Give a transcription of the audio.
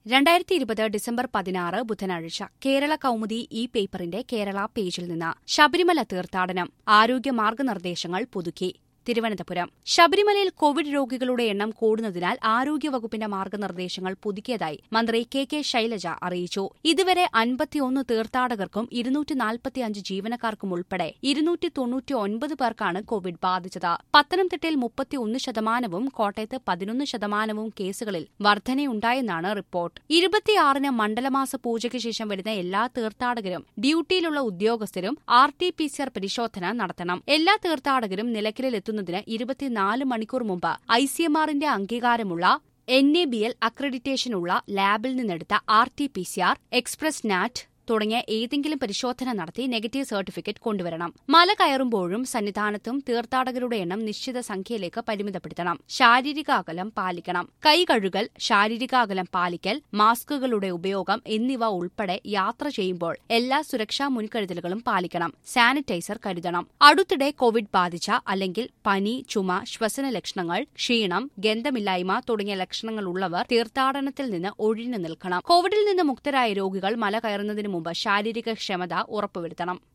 രണ്ടായിരത്തി ഇരുപത് ഡിസംബർ പതിനാറ് ബുധനാഴ്ച കേരള കൗമുദി ഈ പേപ്പറിന്റെ കേരള പേജിൽ നിന്ന് ശബരിമല തീർത്ഥാടനം ആരോഗ്യ മാർഗനിർദ്ദേശങ്ങൾ പുതുക്കി തിരുവനന്തപുരം ശബരിമലയിൽ കോവിഡ് രോഗികളുടെ എണ്ണം കൂടുന്നതിനാൽ ആരോഗ്യവകുപ്പിന്റെ മാർഗനിർദ്ദേശങ്ങൾ പുതുക്കിയതായി മന്ത്രി കെ കെ ശൈലജ അറിയിച്ചു ഇതുവരെ അൻപത്തിയൊന്ന് തീർത്ഥാടകർക്കും ഇരുന്നൂറ്റി നാൽപ്പത്തിയഞ്ച് ജീവനക്കാർക്കും ഉൾപ്പെടെ ഇരുന്നൂറ്റി തൊണ്ണൂറ്റി ഒൻപത് പേർക്കാണ് കോവിഡ് ബാധിച്ചത് പത്തനംതിട്ടയിൽ മുപ്പത്തിയൊന്ന് ശതമാനവും കോട്ടയത്ത് പതിനൊന്ന് ശതമാനവും കേസുകളിൽ വർധനയുണ്ടായെന്നാണ് റിപ്പോർട്ട് ഇരുപത്തിയാറിന് മണ്ഡലമാസ പൂജയ്ക്ക് ശേഷം വരുന്ന എല്ലാ തീർത്ഥാടകരും ഡ്യൂട്ടിയിലുള്ള ഉദ്യോഗസ്ഥരും R T P C R പരിശോധന നടത്തണം എല്ലാ തീർത്ഥാടകരും നിലയ്ക്കലിൽ എത്തുന്നതിന് ഇരുപത്തിനാല് മണിക്കൂർ മുമ്പ് ഐ സി എം ആറിന്റെ അംഗീകാരമുള്ള എൻ എ ബി എൽ അക്രഡിറ്റേഷനുള്ള ലാബിൽ നിന്നെടുത്ത R T P C R express NAAT തുടങ്ങിയ ഏതെങ്കിലും പരിശോധന നടത്തി നെഗറ്റീവ് സർട്ടിഫിക്കറ്റ് കൊണ്ടുവരണം മല കയറുമ്പോഴും സന്നിധാനത്തും തീർത്ഥാടകരുടെ എണ്ണം നിശ്ചിത സംഖ്യയിലേക്ക് പരിമിതപ്പെടുത്തണം ശാരീരിക അകലം പാലിക്കണം കൈ കഴുകൽ ശാരീരിക അകലം പാലിക്കൽ മാസ്കുകളുടെ ഉപയോഗം എന്നിവ ഉൾപ്പെടെ യാത്ര ചെയ്യുമ്പോൾ എല്ലാ സുരക്ഷാ മുൻകരുതലുകളും പാലിക്കണം സാനിറ്റൈസർ കരുതണം അടുത്തിടെ കോവിഡ് ബാധിച്ച അല്ലെങ്കിൽ പനി ചുമ ശ്വസന ലക്ഷണങ്ങൾ ക്ഷീണം ഗന്ധമില്ലായ്മ തുടങ്ങിയ ലക്ഷണങ്ങളുള്ളവർ തീർത്ഥാടനത്തിൽ നിന്ന് ഒഴിഞ്ഞു നിൽക്കണം കോവിഡിൽ നിന്ന് മുക്തരായ രോഗികൾ മല കയറുന്നതിന് മുമ്പ് ശാരീരിക ക്ഷമത ഉറപ്പുവരുത്തണം